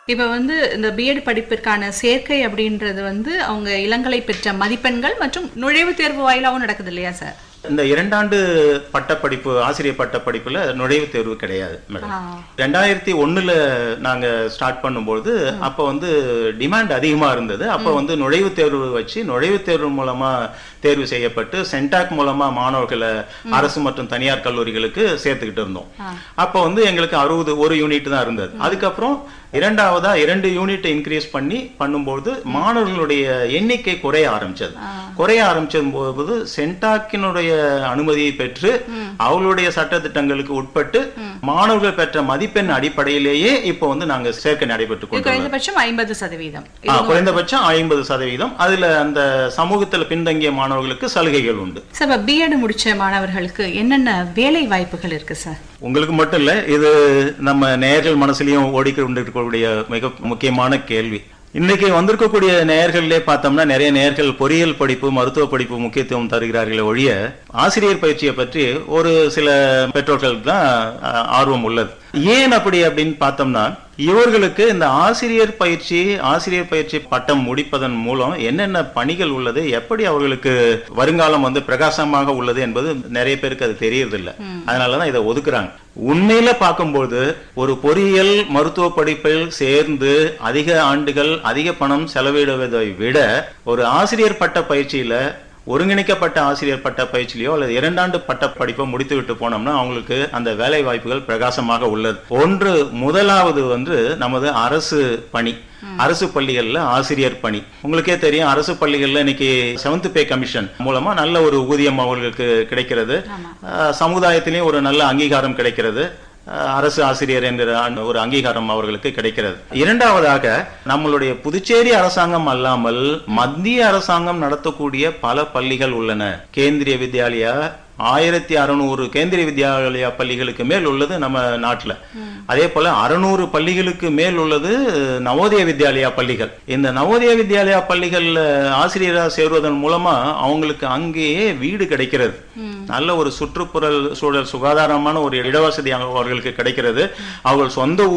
இப்ப வந்து இந்த பிஎட் படிப்பிற்கான சேர்க்கை அப்படின்றது வந்து அவங்க இளங்கலை பெற்ற மதிப்பெண்கள் மற்றும் நுழைவுத் தேர்வு வாயிலாகவும் நடக்குது இல்லையா சார் இந்த இரண்டாண்டு பட்டப்படிப்பு ஆசிரியர் பட்டப்படிப்புல நுழைவுத் தேர்வு கிடையாது மேடம் ரெண்டாயிரத்தி ஒண்ணுல நாங்க ஸ்டார்ட் பண்ணும்போது அப்ப வந்து டிமாண்ட் அதிகமா இருந்தது அப்ப வந்து நுழைவுத் தேர்வு வச்சு நுழைவுத் தேர்வு மூலமா தேர்வு செய்யப்பட்டு சென்டாக் மூலமா மாணவர்களை அரசு மற்றும் தனியார் கல்லூரிகளுக்கு சேர்த்துக்கிட்டு இருந்தோம் அப்ப வந்து எங்களுக்கு அறுபது ஒரு யூனிட் தான் இருந்தது அதுக்கப்புறம் இரண்டாவதா இரண்டு யூனிட் இன்க்ரீஸ் பண்ணி பண்ணும்போது மாணவர்களுடைய எண்ணிக்கை குறைய ஆரம்பிச்சது குறைய ஆரம்பிச்ச போது சென்டாக்கினுடைய அனுமதியை பெற்று அவங்களுடைய சட்டத்திட்டங்களுக்கு உட்பட்டு மாணவர்கள் பெற்ற மதிப்பெண் அடிப்படையிலேயே இப்போ வந்து நாங்க சேர்க்கை நடைபெற்று இது கொண்டு குறைந்தபட்சம் ஐம்பது சதவீதம் ஆ, குறைந்தபட்சம் ஐம்பது சதவீதம் அதுல அந்த சமூகத்துல பின்தங்கிய மாணவர்களுக்கு சலுகைகள் உண்டு சார் இப்போ பிஎட் முடிச்ச மாணவர்களுக்கு என்னென்ன வேலை வாய்ப்புகள் இருக்கு சார் உங்களுக்கு மட்டும் இல்ல இது நம்ம நேயர்கள் மனசுலயும் ஓடிக்கொண்டிருக்கக்கூடிய மிக முக்கியமான கேள்வி இன்னைக்கு வந்திருக்கக்கூடிய நேயர்கள்லே பார்த்தோம்னா நிறைய நேயர்கள் பொறியியல் படிப்பு மருத்துவ படிப்பு முக்கியத்துவம் தருகிறார்களே ஒழிய ஆசிரியர் பயிற்சியை பற்றி ஒரு சில பெற்றோர்களுக்கு தான் அஹ், ஆர்வம் உள்ளது ஏன் அப்படி அப்படின்னு பார்த்தோம்னா இவர்களுக்கு இந்த ஆசிரியர் பயிற்சி ஆசிரியர் பயிற்சி பட்டம் முடிப்பதன் மூலம் என்னென்ன பணிகள் உள்ளது எப்படி அவர்களுக்கு வருங்காலம் வந்து பிரகாசமாக உள்ளது என்பது நிறைய பேருக்கு அது தெரியறதில்ல அதனாலதான் இதை ஒதுக்குறாங்க உண்மையில பார்க்கும்போது ஒரு பொறியியல் மருத்துவ படிப்பில் சேர்ந்து அதிக ஆண்டுகள் அதிக பணம் செலவிடுவதை விட ஒரு ஆசிரியர் பட்ட பயிற்சியில ஒருங்கிணைக்கப்பட்ட ஆசிரியர் பட்ட பயிற்சியிலையோ அல்லது இரண்டாண்டு பட்ட படிப்போ முடித்து விட்டு போனோம்னா அவங்களுக்கு அந்த வேலை வாய்ப்புகள் பிரகாசமாக உள்ளது ஒன்று முதலாவது வந்து நமது அரசு பணி அரசு பள்ளிகள்ல ஆசிரியர் பணி உங்களுக்கே தெரியும் அரசு பள்ளிகள்ல இன்னைக்கு செவன்த் பே கமிஷன் மூலமா நல்ல ஒரு ஊதியம் அவர்களுக்கு கிடைக்கிறது அஹ், சமுதாயத்திலையும் ஒரு நல்ல அங்கீகாரம் கிடைக்கிறது அஹ், அரசு ஆசிரியர் என்கிற அந்த ஒரு அங்கீகாரம் அவர்களுக்கு கிடைக்கிறது இரண்டாவதாக நம்மளுடைய புதுச்சேரி அரசாங்கம் அல்லாமல் மத்திய அரசாங்கம் நடத்தக்கூடிய பல பள்ளிகள் உள்ளன கேந்திரிய வித்யாலயா ஆயிரத்தி அறுநூறு கேந்திரிய வித்யாலயா பள்ளிகளுக்கு மேல் உள்ளது நம்ம நாட்டுல அதே போல அறுநூறு பள்ளிகளுக்கு மேல் உள்ளது நவோதய வித்யாலயா பள்ளிகள் இந்த நவோதய வித்யாலயா பள்ளிகள்ல ஆசிரியராக சேருவதன் மூலமா அவங்களுக்கு அங்கேயே வீடு கிடைக்கிறது நல்ல ஒரு சுற்றுப்புற சூழல் சுகாதாரமான ஒரு இடவசதி அவர்களுக்கு கிடைக்கிறது அவர்கள் சொந்த